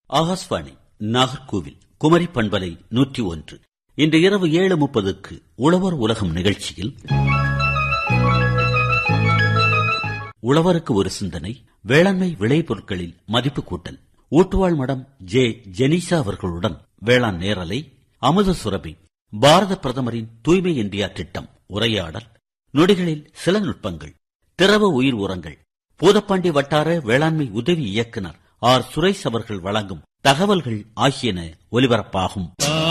ஆகாஷ்வாணி நாகர்கோவில் குமரி பண்பலை நூற்றி ஒன்று இன்று இரவு ஏழு முப்பதுக்கு உழவர் உலகம் நிகழ்ச்சியில் உழவருக்கு ஒரு சிந்தனை வேளாண்மை விளைபொருட்களில் மதிப்பு கூட்டல் ஊட்டுவாள் மடம் ஜே ஜெனிசா அவர்களுடன் வேளாண் நேரலை அமுத சுரபி பாரத பிரதமரின் தூய்மை இந்தியா திட்டம் உரையாடல் நொடிகளில் சில நுட்பங்கள் திரவ உயிர் உரங்கள் பூதப்பாண்டி வட்டார வேளாண்மை உதவி இயக்குனர் ஆர் சுரேஷ் அவர்கள் வழங்கும் தகவல்கள் ஆகியன ஒலிபரப்பாகும்